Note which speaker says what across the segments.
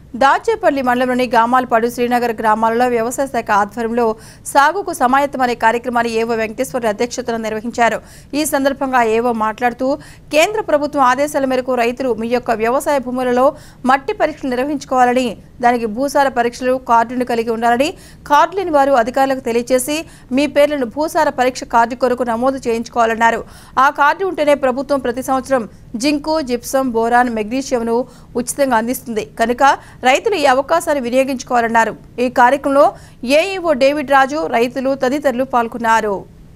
Speaker 1: దాచేపల్లి మండలంలోని గామాలపాడు శ్రీనగర్ గ్రామాలలో వ్యవసాయ శాఖ ఆధ్వర్యంలో సాగుకు సమాయత్తం అనే కార్యక్రమాన్ని ఏవో వెంకటేశ్వర అధ్యక్షతన నిర్వహించారు ఈ సందర్భంగా ఏవో మాట్లాడుతూ కేంద్ర ప్రభుత్వం ఆదేశాల మేరకు రైతులు మీ యొక్క వ్యవసాయ భూములలో మట్టి పరీక్షలు నిర్వహించుకోవాలని దానికి భూసార పరీక్షలు కార్డును కలిగి ఉండాలని కార్డు లేని వారు అధికారులకు తెలియజేసి మీ పేర్లను భూసార పరీక్ష కార్డు కొరకు నమోదు చేయించుకోవాలన్నారు ఆ కార్డు ఉంటేనే ప్రభుత్వం ప్రతి సంవత్సరం జింకు జిప్సం బోరాన్ మెగ్నీషియంను ఉచితంగా అందిస్తుంది కనుక రైతులు ఈ అవకాశాన్ని వినియోగించుకోవాలన్నారు ఈ కార్యక్రమంలో ఏఈఓ డేవిడ్ రాజు రైతులు తదితరులు పాల్గొన్నారు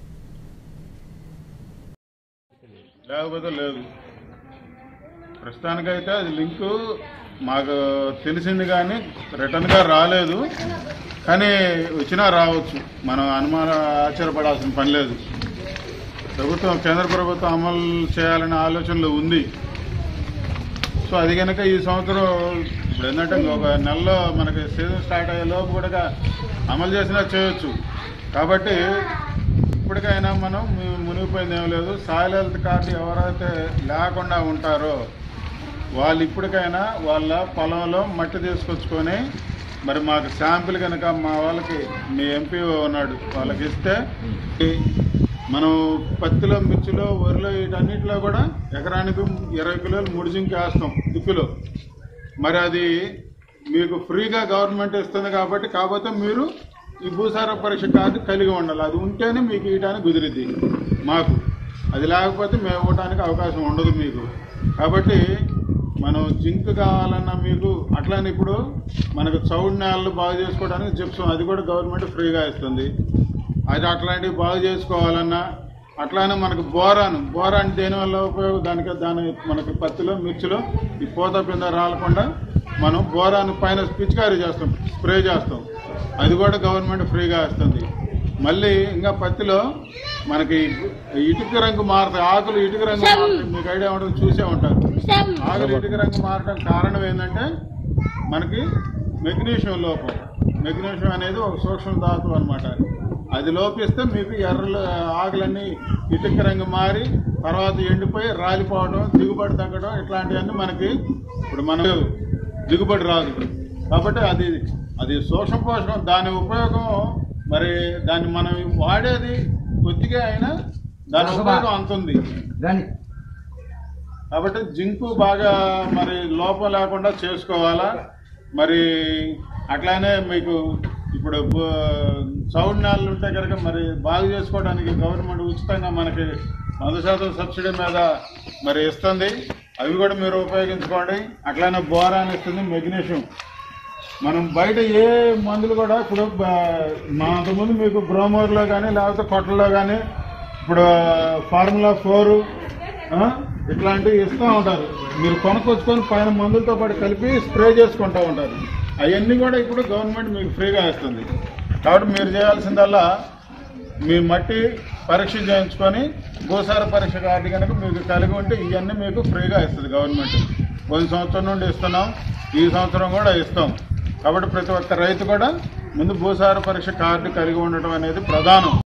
Speaker 2: లేకపోతే లేదు ప్రస్తుతానికైతే అది లింకు మాకు తెలిసింది కానీ రిటర్న్గా రాలేదు కానీ వచ్చినా రావచ్చు మనం అనుమాన ఆశ్చర్యపడాల్సిన పని లేదు ప్రభుత్వం కేంద్ర ప్రభుత్వం అమలు చేయాలనే ఆలోచనలో ఉంది సో అది కనుక ఈ సంవత్సరం ఇప్పుడు ఏంటంటే ఇంకొక నెలలో మనకి సీజన్ స్టార్ట్ అయ్యే లోపు కూడా అమలు చేసినా చేయొచ్చు కాబట్టి ఇప్పటికైనా మనం ము- మునిగిపోయింది ఏం లేదు సాయిల్ హెల్త్ కార్డు ఎవరైతే లేకుండా ఉంటారో వాళ్ళు ఇప్పటికైనా వాళ్ళ పొలంలో మట్టి తీసుకొచ్చుకొని మరి మాకు శాంపిల్ కనుక మా వాళ్ళకి మీ ఎంపీ ఉన్నాడు వాళ్ళకి ఇస్తే మనం పత్తిలో మిర్చిలో వరిలో వీటన్నిటిలో కూడా ఎకరానికి ఇరవై కిలోలు ముడిజింకి వేస్తాం దిక్కులో మరి అది మీకు ఫ్రీగా గవర్నమెంట్ ఇస్తుంది కాబట్టి కాకపోతే మీరు ఈ భూసార పరీక్ష కార్డు కలిగి ఉండాలి అది ఉంటేనే మీకు ఇవ్వడానికి కుదిరిద్ది మాకు అది లేకపోతే మేము ఇవ్వడానికి అవకాశం ఉండదు మీకు కాబట్టి మనం జింక్ కావాలన్నా మీకు అట్లానే ఇప్పుడు మనకు చౌడు నేలలు బాగు చేసుకోవడానికి జిప్సం అది కూడా గవర్నమెంట్ ఫ్రీగా ఇస్తుంది అది అట్లాంటివి బాగు చేసుకోవాలన్నా అట్లానే మనకు బోరాన్ బోరాన్ దేనివల్ల ఉపయోగం దానికి దాని మనకి పత్తిలో మిర్చిలో ఈ పూత పింద రాలకుండా మనం బోరాన్ పైన పిచికారీ చేస్తాం స్ప్రే చేస్తాం అది కూడా గవర్నమెంట్ ఫ్రీగా ఇస్తుంది మళ్ళీ ఇంకా పత్తిలో మనకి ఇటుక రంగు మారుతాయి ఆకులు ఇటుక రంగు మారుతాయి మీకు ఐడియా ఉంటుంది చూసే ఉంటారు ఆకులు ఇటుక రంగు మారడం కారణం ఏంటంటే మనకి మెగ్నీషియం లోపం మెగ్నీషియం అనేది ఒక సూక్ష్మ ధాతువు అనమాట అది లోపిస్తే మీకు ఎర్రలు ఆకులన్నీ ఇటుక రంగు మారి తర్వాత ఎండిపోయి రాలిపోవడం దిగుబడి తగ్గడం ఇట్లాంటివన్నీ మనకి ఇప్పుడు మనకు దిగుబడి రాదు కాబట్టి అది అది సూక్ష్మ పోషకం దాని ఉపయోగం మరి దాన్ని మనం వాడేది కొద్దిగా అయినా దాని ఉపయోగం అంత ఉంది
Speaker 3: దాని
Speaker 2: కాబట్టి జింకు బాగా మరి లోపం లేకుండా చేసుకోవాలా మరి అట్లానే మీకు ఇప్పుడు సౌండ్ నేలలు ఉంటే కనుక మరి బాగు చేసుకోవడానికి గవర్నమెంట్ ఉచితంగా మనకి వంద శాతం సబ్సిడీ మీద మరి ఇస్తుంది అవి కూడా మీరు ఉపయోగించుకోండి అట్లానే బోరాన్ ఇస్తుంది మెగ్నీషియం మనం బయట ఏ మందులు కూడా ఇప్పుడు బ- మా అంతకుముందు మీకు బ్రోమోర్లో కానీ లేకపోతే కొట్టల్లో కానీ ఇప్పుడు ఫార్ములా ఫోరు ఇట్లాంటివి ఇస్తూ ఉంటారు మీరు కొనుక్కొచ్చుకొని పైన మందులతో పాటు కలిపి స్ప్రే చేసుకుంటూ ఉంటారు అవన్నీ కూడా ఇప్పుడు గవర్నమెంట్ మీకు ఫ్రీగా ఇస్తుంది కాబట్టి మీరు చేయాల్సిందల్లా మీ మట్టి పరీక్ష చేయించుకొని భూసార పరీక్ష కార్డు కనుక మీకు కలిగి ఉంటే ఇవన్నీ మీకు ఫ్రీగా ఇస్తుంది గవర్నమెంట్ పోయిన సంవత్సరం నుండి ఇస్తున్నాం ఈ సంవత్సరం కూడా ఇస్తాం కాబట్టి ప్రతి ఒక్క రైతు కూడా ముందు భూసార పరీక్ష కార్డు కలిగి ఉండటం అనేది ప్రధానం